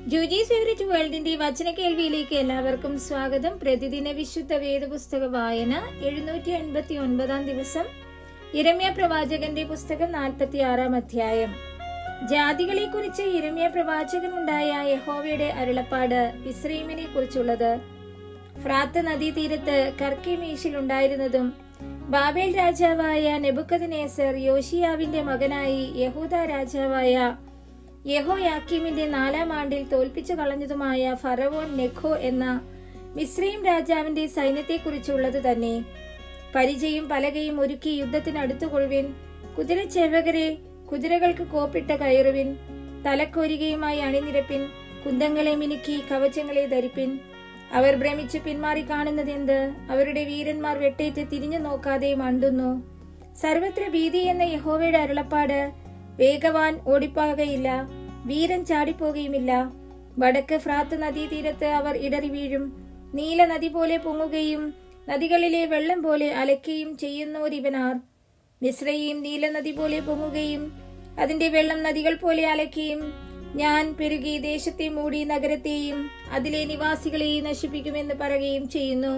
Juji favourite വേൾഡിന്റെ വചന കേൾവിയിലേക്ക് എല്ലാവർക്കും സ്വാഗതം പ്രതിദിന വിശുദ്ധ വേദപുസ്തക വായന എഴുന്നൂറ്റി അൻപത്തി ഒൻപതാം ദിവസം ഇരമ്യ പ്രവാചകന്റെ പുസ്തകം നാൽപ്പത്തി ആറാം അധ്യായം ജാതികളെ കുറിച്ച് ഇരമ്യ പ്രവാചകനുണ്ടായ യഹോവയുടെ അരുളപ്പാട് ഇസ്രൈമിനെ കുറിച്ചുള്ളത് ഫ്രാത്ത് നദീതീരത്ത് കർക്കിമീഷിലുണ്ടായിരുന്നതും ബാബേൽ രാജാവായ നെബുക്കദ്നേസർ യോഷിയാവിന്റെ മകനായി യഹൂദ രാജാവായ യഹോയാക്കീമിന്റെ നാലാം ആണ്ടിൽ തോൽപ്പിച്ചു കളഞ്ഞതുമായ ഫറവോൻ നെഖോ എന്ന മിസ്രൈം രാജാവിന്റെ സൈന്യത്തെക്കുറിച്ചുള്ളത് തന്നെ പരിചയും പലകയും ഒരുക്കി യുദ്ധത്തിനടുത്തു കൊഴുവിൻ കുതിരച്ചേവകരെ കുതിരകൾക്ക് കോപ്പിട്ട കയറുവിൻ തലക്കോരികയുമായി അണിനിരപ്പിൻ കുന്തങ്ങളെ മിനുക്കി കവചങ്ങളെ ധരിപ്പിൻ അവർ ഭ്രമിച്ച് പിന്മാറി കാണുന്നതെന്ത് അവരുടെ വീരന്മാർ വെട്ടേറ്റ് തിരിഞ്ഞു നോക്കാതെ മണ്ടുന്നു സർവത്ര ഭീതി എന്ന യഹോവയുടെ അരുളപ്പാട് വേഗവാൻ ഓടിപ്പോകയില്ല വീരൻ ചാടിപ്പോകുകയുമില്ല വടക്ക് ഫ്രാത്ത് നദീതീരത്ത് അവർ ഇടറി വീഴും നീല നദി പോലെ പൊങ്ങുകയും നദികളിലെ വെള്ളം പോലെ അലക്കുകയും ചെയ്യുന്നോരിവനാർ മിശ്രയും നീല നദി പോലെ പൊങ്ങുകയും അതിന്റെ വെള്ളം നദികൾ പോലെ അലക്കുകയും ഞാൻ പെരുകി ദേശത്തെ മൂടി നഗരത്തെയും അതിലെ നിവാസികളെയും നശിപ്പിക്കുമെന്ന് പറയുകയും ചെയ്യുന്നു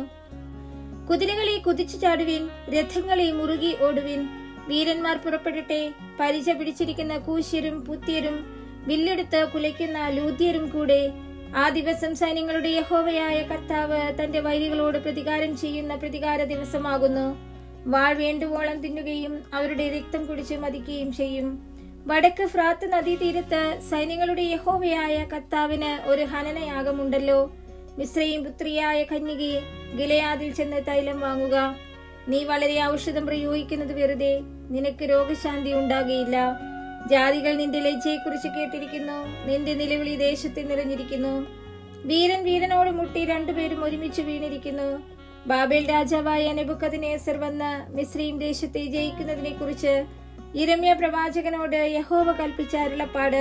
കുതിരകളെ കുതിച്ചു ചാടുവിൻ രഥങ്ങളെ മുറുകി ഓടുവിൻ വീരന്മാർ പുറപ്പെടട്ടെ പരിച പിടിച്ചിരിക്കുന്ന കൂശ്യരും പുത്യരും വില്ലെടുത്ത് കുലയ്ക്കുന്ന ലൂദ്യരും കൂടെ ആ ദിവസം സൈന്യങ്ങളുടെ യഹോവയായ കർത്താവ് തന്റെ വൈരികളോട് പ്രതികാരം ചെയ്യുന്ന പ്രതികാര ദിവസമാകുന്നു വാൾ വേണ്ടുവോളം തിന്നുകയും അവരുടെ രക്തം കുടിച്ച് മതിക്കുകയും ചെയ്യും വടക്ക് ഫ്രാത്ത് നദീതീരത്ത് സൈന്യങ്ങളുടെ യഹോവയായ കർത്താവിന് ഒരു ഹനനയാഗമുണ്ടല്ലോ മിശ്രയും പുത്രിയായ കന്യകയെ ഗിലയാദിൽ ചെന്ന് തൈലം വാങ്ങുക നീ വളരെ ഔഷധം പ്രയോഗിക്കുന്നത് വെറുതെ നിനക്ക് രോഗശാന്തി ഉണ്ടാകുകയില്ല ജാതികൾ നിന്റെ ലജ്ജയെക്കുറിച്ച് കേട്ടിരിക്കുന്നു നിന്റെ നിലവിളി ദേശത്തെ നിറഞ്ഞിരിക്കുന്നു വീരൻ വീരനോട് മുട്ടി രണ്ടുപേരും ഒരുമിച്ച് വീണിരിക്കുന്നു ബാബേൽ രാജാവായ നെബുക്കദിനേസർ വന്ന് മിശ്രീം ദേശത്തെ ജയിക്കുന്നതിനെ കുറിച്ച് ഇരമ്യ പ്രവാചകനോട് യഹോവ കൽപ്പിച്ച അരുളപ്പാട്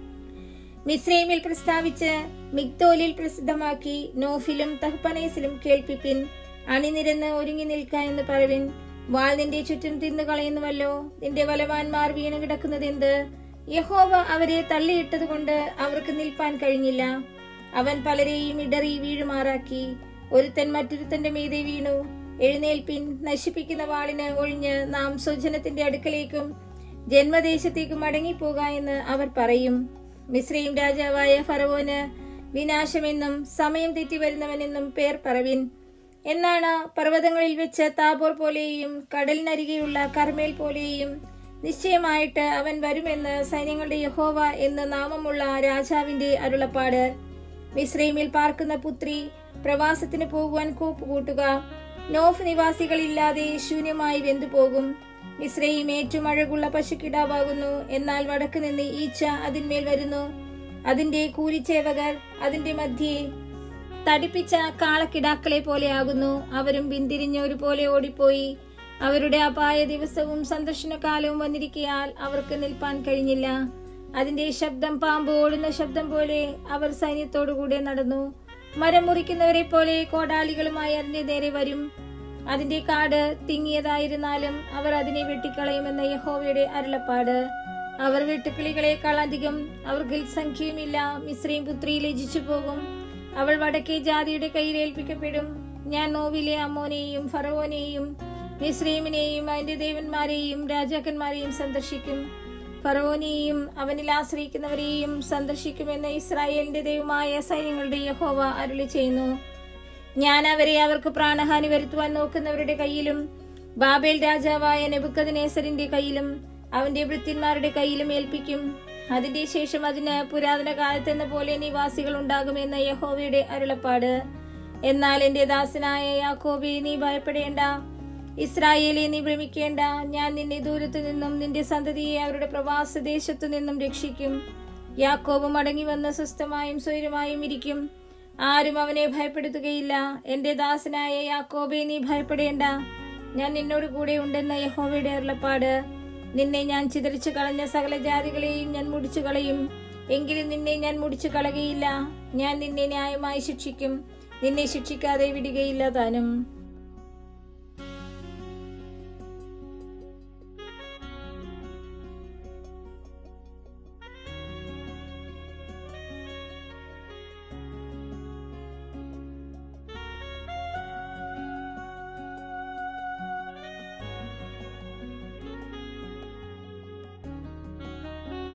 മിസ്രൈമിൽ പ്രസ്താവിച്ച് മിഗ്ദോലിൽ പ്രസിദ്ധമാക്കി നോഫിലും തഹ്പനേസിലും കേൾപ്പിപ്പിൻ അണിനിരന്ന് ഒരുങ്ങി നിൽക്ക എന്ന് പറവിൻ വാൾ നിന്റെ ചുറ്റും തിന്നു കളയുന്നുവല്ലോ നിന്റെ വലവാന്മാർ വീണു കിടക്കുന്നതെന്ത് യഹോവ അവരെ തള്ളിയിട്ടതുകൊണ്ട് അവർക്ക് നിൽപ്പാൻ കഴിഞ്ഞില്ല അവൻ പലരെയും ഇടറി വീഴുമാറാക്കി ഒരുത്തൻ മറ്റൊരുത്തന്റെ മീതെ വീണു എഴുന്നേൽപ്പിൻ നശിപ്പിക്കുന്ന വാളിന് ഒഴിഞ്ഞ് നാം സ്വജനത്തിന്റെ അടുക്കലേക്കും ജന്മദേശത്തേക്കും മടങ്ങിപ്പോക എന്ന് അവർ പറയും മിശ്രയും രാജാവായ ഫറവോന് വിനാശമെന്നും സമയം തെറ്റി വരുന്നവനെന്നും പേർ പറവിൻ എന്നാണ് പർവ്വതങ്ങളിൽ വെച്ച് താബോർ പോലെയും കടലിനരികെയുള്ള കർമേൽ പോലെയും നിശ്ചയമായിട്ട് അവൻ വരുമെന്ന് സൈന്യങ്ങളുടെ യഹോവ എന്ന് നാമമുള്ള രാജാവിന്റെ അരുളപ്പാട് മിശ്രൈമിൽ പാർക്കുന്ന പുത്രി പ്രവാസത്തിന് പോകുവാൻ കൂപ്പ് കൂട്ടുക നോഫ് നിവാസികളില്ലാതെ ശൂന്യമായി വെന്തുപോകും മിശ്രയും ഏറ്റവും അഴകുള്ള പശുക്കിടാവാകുന്നു എന്നാൽ വടക്ക് നിന്ന് ഈച്ച അതിന്മേൽ വരുന്നു അതിന്റെ കൂലിച്ചേവകർ അതിന്റെ മധ്യേ തടിപ്പിച്ച കാളക്കിടാക്കളെ പോലെയാകുന്നു അവരും പിന്തിരിഞ്ഞ പോലെ ഓടിപ്പോയി അവരുടെ അപായ ദിവസവും സന്ദർശനകാലവും വന്നിരിക്കയാൽ അവർക്ക് നിൽപ്പാൻ കഴിഞ്ഞില്ല അതിന്റെ ശബ്ദം പാമ്പ് ഓടുന്ന ശബ്ദം പോലെ അവർ സൈന്യത്തോടുകൂടെ നടന്നു മരം മുറിക്കുന്നവരെ പോലെ കോടാലികളുമായി അതിന്റെ നേരെ വരും അതിന്റെ കാട് തിങ്ങിയതായിരുന്നാലും അവർ അതിനെ വെട്ടിക്കളയുമെന്ന യഹോവയുടെ അരുളപ്പാട് അവർ വെട്ടുക്കിളികളെക്കാൾ അധികം അവർക്ക് സംഖ്യയുമില്ല മിശ്രയും പുത്രി ലജിച്ചു പോകും അവൾ വടക്കേ ജാതിയുടെ കയ്യിൽ ഏൽപ്പിക്കപ്പെടും ഞാൻ നോവിലെ അമ്മോനെയും ഫറവോനെയും മിശ്രീമിനെയും അതിന്റെ ദേവന്മാരെയും രാജാക്കന്മാരെയും സന്ദർശിക്കും ഫറവോനെയും അവനിൽ ആശ്രയിക്കുന്നവരെയും സന്ദർശിക്കുമെന്ന് ഇസ്രായേലിന്റെ ദൈവമായ സൈന്യങ്ങളുടെ യഹോവ അരുളി ചെയ്യുന്നു ഞാൻ അവരെ അവർക്ക് പ്രാണഹാനി വരുത്തുവാൻ നോക്കുന്നവരുടെ കയ്യിലും ബാബേൽ രാജാവായ നെബുക്കദ്നേസറിന്റെ കയ്യിലും അവന്റെ വൃത്തിന്മാരുടെ കയ്യിലും ഏൽപ്പിക്കും അതിന്റെ ശേഷം അതിന് പുരാതന കാലത്തെന്ന പോലെ നിവാസികൾ ഉണ്ടാകുമെന്ന യഹോവയുടെ അരുളപ്പാട് എന്നാൽ എന്റെ ദാസനായ യാക്കോബെ നീ ഭയപ്പെടേണ്ട ഇസ്രായേലെ നീ ഭ്രമിക്കേണ്ട ഞാൻ നിന്നെ ദൂരത്തു നിന്നും നിന്റെ സന്തതിയെ അവരുടെ പ്രവാസ ദേശത്തു നിന്നും രക്ഷിക്കും യാക്കോബ് മടങ്ങി വന്ന് സ്വസ്ഥമായും സ്വൈരമായും ഇരിക്കും ആരും അവനെ ഭയപ്പെടുത്തുകയില്ല എന്റെ ദാസനായ യാക്കോബെ നീ ഭയപ്പെടേണ്ട ഞാൻ നിന്നോട് കൂടെ ഉണ്ടെന്ന യഹോവയുടെ അരുളപ്പാട് നിന്നെ ഞാൻ ചിതറിച്ചു കളഞ്ഞ സകല ജാതികളെയും ഞാൻ മുടിച്ചു കളയും എങ്കിലും നിന്നെ ഞാൻ മുടിച്ചു കളകയില്ല ഞാൻ നിന്നെ ന്യായമായി ശിക്ഷിക്കും നിന്നെ ശിക്ഷിക്കാതെ വിടുകയില്ല താനും